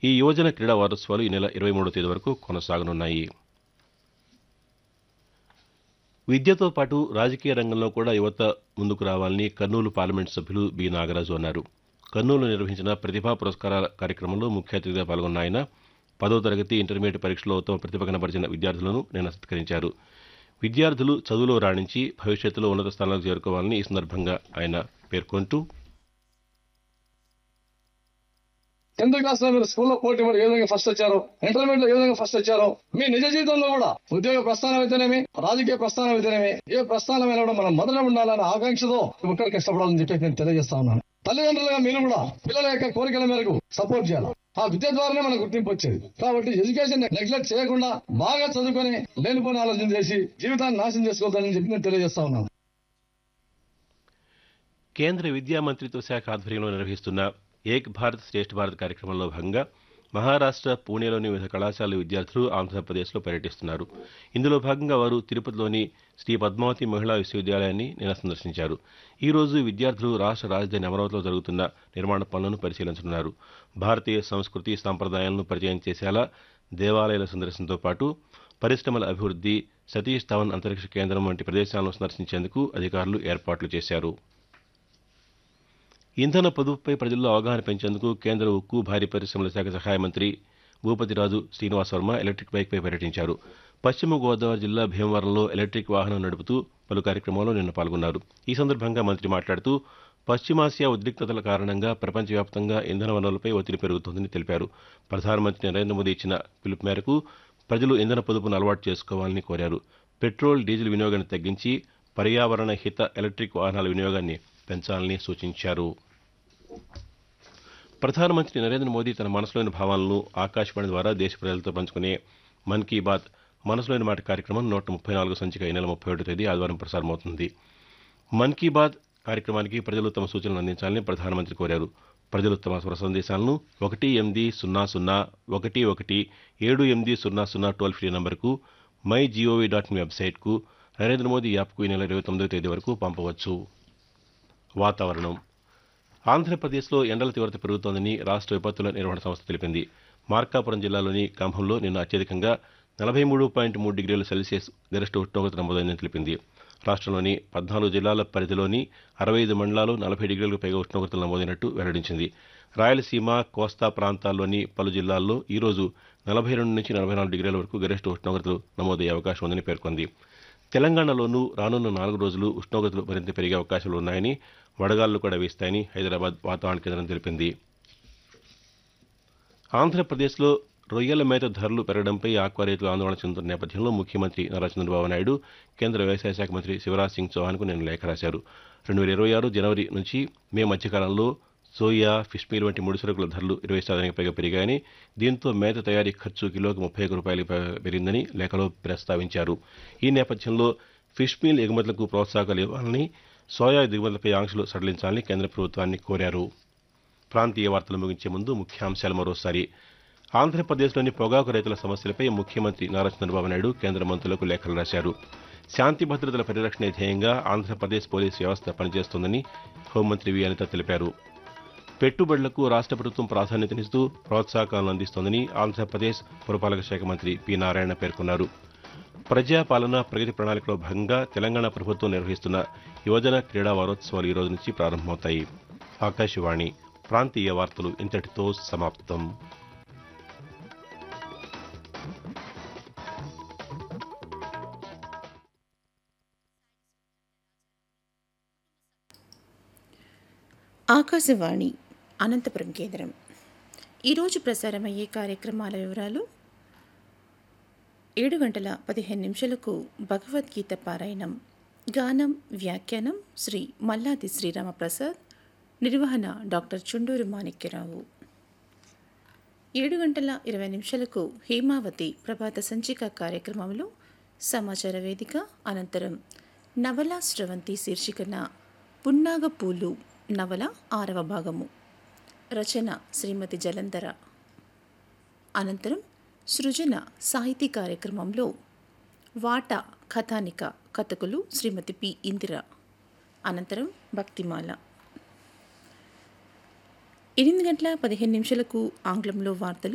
ఈ యువజన క్రీడా వారోత్సవాలు ఈ నెల ఇరవై మూడో తేదీ వరకు కొనసాగనున్నాయి విద్యతో పాటు రాజకీయ రంగంలో కూడా యువత ముందుకు రావాలని కర్నూలు పార్లమెంటు సభ్యులు బి నాగరాజు అన్నారు కర్నూలు నిర్వహించిన ప్రతిభా పురస్కారాల కార్యక్రమంలో ముఖ్య అతిథిగా పాల్గొన్న ఆయన పదో తరగతి ఇంటర్మీడియట్ పరీక్షలో ఉత్తమ ప్రతిభ కనబరిచిన విద్యార్థులను నిన్న సత్కరించారు విద్యార్థులు చదువులో రాణించి భవిష్యత్తులో ఉన్నత స్థానాలకు చేరుకోవాలని ఈ సందర్భంగా ఆయన పేర్కొంటూ టెన్త్ క్లాస్ లో మీరు స్కూల్లో పోటీ పడి ఏ విధంగా ఫస్ట్ వచ్చారో ఇంటర్మీడియట్ లో ఏ విధంగా ఫస్ట్ వచ్చారో మీ నిజ జీవితంలో కూడా ఉద్యోగ ప్రస్థానం అయితేనేమి రాజకీయ ప్రస్థానం అయితేనేమి ఏ ప్రస్థానమైనా కూడా మనం మొదట ఉండాలనే ఆకాంక్షతో ఇక్కడ కష్టపడాలని చెప్పి నేను తెలియజేస్తా ఉన్నాను తల్లిదండ్రులుగా మీరు కూడా పిల్లల యొక్క కోరికల మేరకు సపోర్ట్ చేయాలి ఆ విద్య ద్వారానే మనకు గుర్తింపు వచ్చేది కాబట్టి ఎడ్యుకేషన్ నెగ్లెక్ట్ చేయకుండా బాగా చదువుకొని లేనిపోని ఆలోచన చేసి జీవితాన్ని నాశనం చేసుకోవద్దని చెప్పి నేను తెలియజేస్తా ఉన్నాను కేంద్ర విద్యా మంత్రిత్వ శాఖ ఆధ్వర్యంలో నిర్వహిస్తున్న ఏక్ భారత్ శ్రేష్ఠ భారత్ కార్యక్రమంలో భాగంగా మహారాష్ట్ర పూణేలోని వివిధ కళాశాల విద్యార్థులు ఆంధ్రప్రదేశ్లో పర్యటిస్తున్నారు ఇందులో భాగంగా వారు తిరుపతిలోని శ్రీ పద్మావతి మహిళా విశ్వవిద్యాలయాన్ని నిన్న సందర్శించారు ఈ రోజు విద్యార్థులు రాష్ట్ర రాజధాని అమరావతిలో జరుగుతున్న నిర్మాణ పనులను పరిశీలించనున్నారు భారతీయ సంస్కృతి సంప్రదాయాలను పరిచయం చేసేలా దేవాలయాల సందర్శనతో పాటు పరిశ్రమల అభివృద్ధి సతీష్ ధవన్ అంతరిక్ష కేంద్రం వంటి ప్రదేశాలను సందర్శించేందుకు అధికారులు ఏర్పాట్లు చేశారు ఇంధన పొదుపుపై ప్రజల్లో అవగాహన పెంచేందుకు కేంద్ర ఉక్కు భారీ పరిశ్రమల శాఖ సహాయ మంత్రి భూపతిరాజు శ్రీనివాస్ వర్మ ఎలక్ట్రిక్ బైక్పై పర్యటించారు పశ్చిమ గోదావరి జిల్లా భీమవరంలో ఎలక్ట్రిక్ వాహనం నడుపుతూ పలు కార్యక్రమాల్లో నిన్న పాల్గొన్నారు ఈ సందర్భంగా మంత్రి మాట్లాడుతూ పశ్చిమాసియా ఉద్రిక్తతల కారణంగా ప్రపంచవ్యాప్తంగా ఇంధన వనరులపై ఒత్తిడి పెరుగుతోందని తెలిపారు ప్రధానమంత్రి నరేంద్ర మోదీ ఇచ్చిన పిలుపు మేరకు ప్రజలు ఇంధన పొదుపును అలవాటు చేసుకోవాలని కోరారు పెట్రోల్ డీజిల్ వినియోగాన్ని తగ్గించి పర్యావరణ హిత ఎలక్ట్రిక్ వాహనాల వినియోగాన్ని పెంచాలని సూచించారు ప్రధానమంత్రి నరేంద్ర మోదీ తన మనసులోని భావాలను ఆకాశవాణి ద్వారా దేశ ప్రజలతో పంచుకునే మన్ కీ బాత్ మనసులోని మాట కార్యక్రమం నూట ముప్పై నాలుగు సంచిక ఈ నెల ముప్పై ఒకటో తేదీ ఆదివారం ప్రసారమవుతుంది మన్ కీ బాత్ కార్యక్రమానికి ప్రజలు తమ సూచనలు అందించాలని ప్రధానమంత్రి కోరారు ప్రజలు తమ స్వర సందేశాలను ఒకటి ఎనిమిది సున్నా సున్నా ఒకటి ఒకటి ఏడు ఎనిమిది సున్నా సున్నా టోల్ ఫ్రీ నంబర్కు మై జీఓవీ డాట్ ఇన్ వెబ్సైట్కు నరేంద్ర మోదీ యాప్కు ఈ నెల ఇరవై తొమ్మిదో తేదీ వరకు పంపవచ్చు వాతావరణం ఆంధ్రప్రదేశ్లో ఎండల తీవ్రత పెరుగుతోందని రాష్ట్ర విపత్తుల నిర్వహణ సంస్థ తెలిపింది మార్కాపురం జిల్లాలోని కంభంలో నిన్న అత్యధికంగా నలభై మూడు పాయింట్ మూడు డిగ్రీల సెల్సియస్ గరిష్ట ఉష్ణోగ్రత నమోదైందని తెలిపింది రాష్ట్రంలోని పద్నాలుగు జిల్లాల పరిధిలోని అరవై ఐదు మండలాలు నలభై డిగ్రీలకు పైగా ఉష్ణోగ్రతలు నమోదైనట్టు వెల్లడించింది రాయలసీమ కోస్తా ప్రాంతాల్లోని పలు జిల్లాల్లో ఈరోజు నలభై రెండు నుంచి నలభై నాలుగు డిగ్రీల వరకు గరిష్ట ఉష్ణోగ్రతలు నమోదయ్యే అవకాశం ఉందని పేర్కొంది తెలంగాణలోనూ రానున్న నాలుగు రోజులు ఉష్ణోగ్రతలు మరింత పెరిగే అవకాశాలు ఉన్నాయని వడగాళ్లు కూడా వీస్తాయని హైదరాబాద్ వాతావరణ కేంద్రం తెలిపింది ఆంధ్రప్రదేశ్లో రొయ్యల మేత ధరలు పెరగడంపై ఆక్వా రైతులు ఆందోళన చెందుతున్న నేపథ్యంలో ముఖ్యమంత్రి నారా చంద్రబాబు నాయుడు కేంద్ర వ్యవసాయ శాఖ మంత్రి శివరాజ్ సింగ్ చౌహాన్కు నిన్న లేఖ రాశారు రెండు వేల ఇరవై ఆరు జనవరి నుంచి మే మధ్యకాలంలో సోయా ఫిష్ మీల్ వంటి ముడి సరుకుల ధరలు ఇరవై శాతానికి పైగా పెరిగాయని దీంతో మేత తయారీ ఖర్చు కిలోకి ముప్పై ఒక్క రూపాయలు పెరిగిందని లేఖలో ప్రస్తావించారు ఈ నేపథ్యంలో ఫిష్ మీల్ ఎగుమతులకు ప్రోత్సాహకాలు ఇవ్వాలని సోయా దిగుమతులపై ఆంక్షలు సడలించాలని కేంద్ర ప్రభుత్వాన్ని కోరారు ప్రాంతీయ వార్తలు ముగించే ముందు ముఖ్యాంశాలు మరోసారి ఆంధ్రప్రదేశ్లోని పొగాకు రైతుల సమస్యలపై ముఖ్యమంత్రి నారా చంద్రబాబు నాయుడు కేంద్ర మంత్రులకు లేఖలు రాశారు శాంతి భద్రతల పరిరక్షణ ధ్యేయంగా ఆంధ్రప్రదేశ్ పోలీస్ వ్యవస్థ పనిచేస్తోందని హోంమంత్రి వి అనిత తెలిపారు పెట్టుబడులకు రాష్ట్ర ప్రభుత్వం ప్రాధాన్యతనిస్తూ ప్రోత్సాహకాలను అందిస్తోందని ఆంధ్రప్రదేశ్ పురపాలక శాఖ మంత్రి పి నారాయణ పేర్కొన్నారు ప్రజాపాలన ప్రగతి ప్రణాళికలో భాగంగా తెలంగాణ ప్రభుత్వం నిర్వహిస్తున్న యువజన క్రీడా వారోత్సవాలు ఈ రోజు నుంచి ప్రారంభమవుతాయి ఆకాశవాణి ప్రాంతీయ వార్తలు ఇంతటితో సమాప్తం ఆకాశవాణి అనంతపురం కేంద్రం ఈరోజు ప్రసారమయ్యే కార్యక్రమాల వివరాలు ఏడు గంటల పదిహేను నిమిషాలకు భగవద్గీత పారాయణం గానం వ్యాఖ్యానం శ్రీ మల్లాది శ్రీరామప్రసాద్ నిర్వహణ డాక్టర్ చుండూరు మాణిక్యరావు ఏడు గంటల ఇరవై నిమిషాలకు హేమావతి ప్రభాత సంచిక కార్యక్రమంలో సమాచార వేదిక అనంతరం నవల స్రవంతి శీర్షికన పున్నాగ పూలు నవల ఆరవ భాగము రచన శ్రీమతి జలంధర అనంతరం సృజన సాహితీ కార్యక్రమంలో వాటా కథానిక కథకులు శ్రీమతి పి ఇందిర అనంతరం భక్తిమాల ఎనిమిది గంటల పదిహేను నిమిషాలకు ఆంగ్లంలో వార్తలు